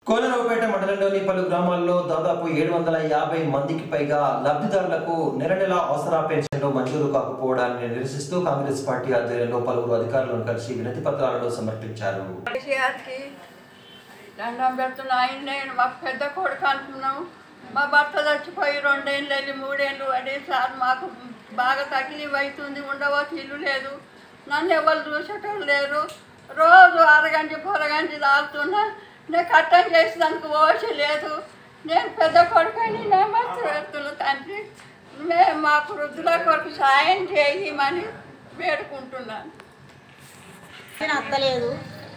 కోనరావుపేట మండలంలోని పలు గ్రామాల్లో దాదాపు ఏడు వందల యాభై మందికి పైగా లబ్ధిదారులకు నెల నెల అవసర పెన్షన్లు మంజూరు కాకపోవడాన్ని నిరసిస్తూ కాంగ్రెస్ పార్టీ ఆధ్వర్యంలో పలువురు అధికారులను కలిసి వినతి పత్రాలను సమర్పించారు కేసీఆర్కి దండం పెడుతున్నా ఆయన నేను మా పెద్ద కొడుకు అంటున్నాం మా భర్త చచ్చిపోయి రెండేళ్ళు వెళ్ళి మూడేళ్ళు అదే సార్ మాకు బాగా తగిలివి అవుతుంది ఉండవచ్చు ఇల్లు లేదు నన్ను ఎవరు చూసేటోళ్ళు లేరు రోజు అరగంట పొరగంట తాగుతున్నా నేను కట్టం చేసేదానికి ఓసి లేదు నేను పెద్ద కొడుకని నేను భర్త పెడుతున్నా తండ్రి మే మాకు వృద్ధుల కొరకు సాయం చేయమని వేడుకుంటున్నాను నేను అత్తలేదు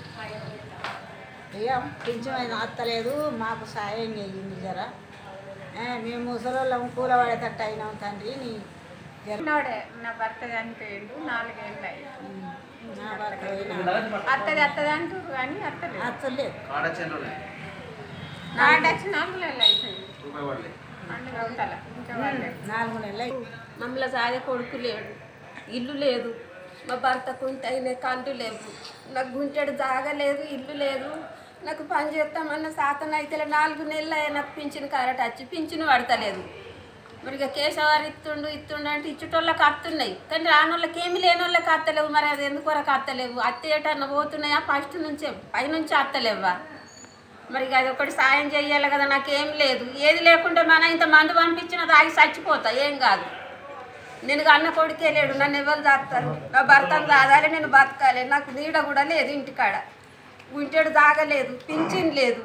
ఇక కొంచెం అయినా అత్తలేదు మాకు సాయం చేయింది జర ఏ, మేము ముసలోళ్ళం కూలబడేటట్టు అయినాం తండ్రి నీ జర చిన్నోడే నా భర్త చనిపోయిండు నాలుగేళ్ళు అయ్యింది నా భర్త పోయినా. అత్తది అత్తది అంటారు కానీ అత్తలేదు అత్తలేదు కార్డు వచ్చి నాలుగు నెలలు అయిపోయింది పండుగ ఉండాలి ఇంకా వాళ్ళే నాలుగు నెలలు అయి- మమ్మల్ని సాగే కొడుకు లేడు ఇల్లు లేదు మా భర్త కుంటైన కంటు లేవు నాకు గుంటెడు జాగా లేదు ఇల్లు లేదు నాకు పని చేస్తామన్న శాతం అయితే నాలుగు నెలలు అయినా నాకు పింఛన్ కరెక్ట్ వచ్చి పింఛన్ పడతలేదు మరి ఇక కేశవారు ఇత్తుండు ఇత్తుండు అంటే ఇచ్చేటోళ్ళకి అత్తున్నాయి కానీ రాని వాళ్ళకి ఏమి లేని వాళ్ళకి అత్తలేవు మరి అది ఎందుకు వరకు అత్తలేవు అత్తేటన్న పోతున్నాయా ఫస్ట్ నుంచే పైనుంచి అత్తలేవా మరి ఇక అది ఒకటి సాయం చెయ్యాలి కదా నాకేం లేదు ఏది లేకుంటే మన ఇంత మందు పంపించిన తాగి చచ్చిపోతా ఏం కాదు నేను అన్న కొడుకే లేడు నన్ను ఎవరు దాస్తారు నా భర్తను దాదాలి నేను బతకాలి నాకు నీడ కూడా లేదు ఇంటికాడ గుంటెడు దాగలేదు పింఛన్ లేదు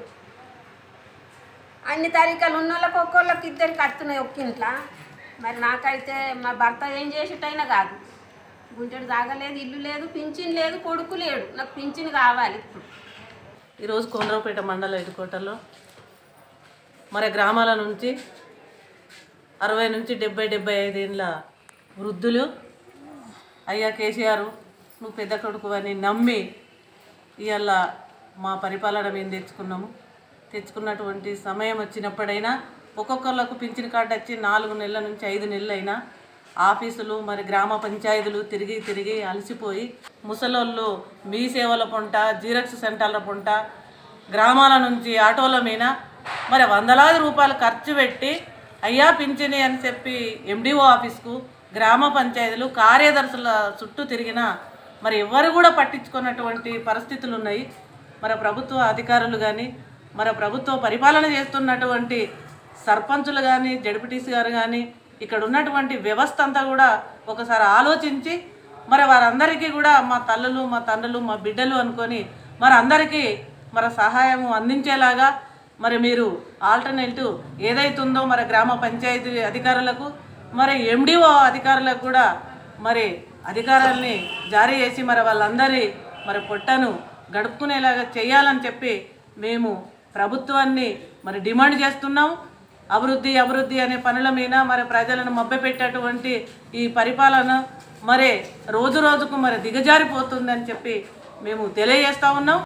అన్ని తరీకాలు ఉన్న వాళ్ళకి ఒక్కొక్కళ్ళకి ఇద్దరికి వస్తున్నాయి ఒక్క ఇంట్లో మరి నాకైతే మా భర్త ఏం చేసేటైనా కాదు గుంటెడు దాగలేదు ఇల్లు లేదు పింఛన్ లేదు కొడుకు లేడు నాకు పింఛన్ కావాలి ఇప్పుడు ఈరోజు కొండ్రపేట మండల హెడ్కోటర్లో మన గ్రామాల నుంచి అరవై నుంచి డెబ్బై డెబ్బై ఐదేళ్ళ వృద్ధులు అయ్యా కేసీఆర్ నువ్వు పెద్ద కొడుకు అని నమ్మి ఇవాళ మా పరిపాలన మేము తెచ్చుకున్నాము తెచ్చుకున్నటువంటి సమయం వచ్చినప్పుడైనా ఒక్కొక్కళ్ళకు పింఛన్ కార్డు వచ్చి నాలుగు నెలల నుంచి ఐదు నెలలు అయినా ఆఫీసులు మరి గ్రామ పంచాయతీలు తిరిగి తిరిగి అలసిపోయి ముసలోళ్ళు మీ సేవల పొంట జీరక్స్ సెంటర్ల పొంట గ్రామాల నుంచి ఆటోల మీద మరి వందలాది రూపాయలు ఖర్చు పెట్టి అయ్యా పింఛని అని చెప్పి ఎండిఓ ఆఫీస్కు గ్రామ పంచాయతీలు కార్యదర్శుల చుట్టూ తిరిగిన మరి ఎవరు కూడా పట్టించుకున్నటువంటి పరిస్థితులు ఉన్నాయి మరి ప్రభుత్వ అధికారులు కానీ మరి ప్రభుత్వ పరిపాలన చేస్తున్నటువంటి సర్పంచులు కానీ జడ్పీటీసీ గారు కానీ ఇక్కడ ఉన్నటువంటి వ్యవస్థ అంతా కూడా ఒకసారి ఆలోచించి మరి వారందరికీ కూడా మా తల్లులు మా తండ్రులు మా బిడ్డలు అనుకొని మరి అందరికీ మరి సహాయం అందించేలాగా మరి మీరు ఆల్టర్నేటివ్ ఏదైతుందో మరి గ్రామ పంచాయతీ అధికారులకు మరి ఎండిఓ అధికారులకు కూడా మరి అధికారాల్ని జారీ చేసి మరి వాళ్ళందరి మరి పొట్టను గడుపుకునేలాగా చేయాలని చెప్పి మేము ప్రభుత్వాన్ని మరి డిమాండ్ చేస్తున్నాం అభివృద్ధి అభివృద్ధి అనే పనుల మీద మరి ప్రజలను మభ్యపెట్టేటువంటి ఈ పరిపాలన మరి రోజు రోజుకు మరి దిగజారిపోతుందని చెప్పి మేము తెలియజేస్తా ఉన్నాం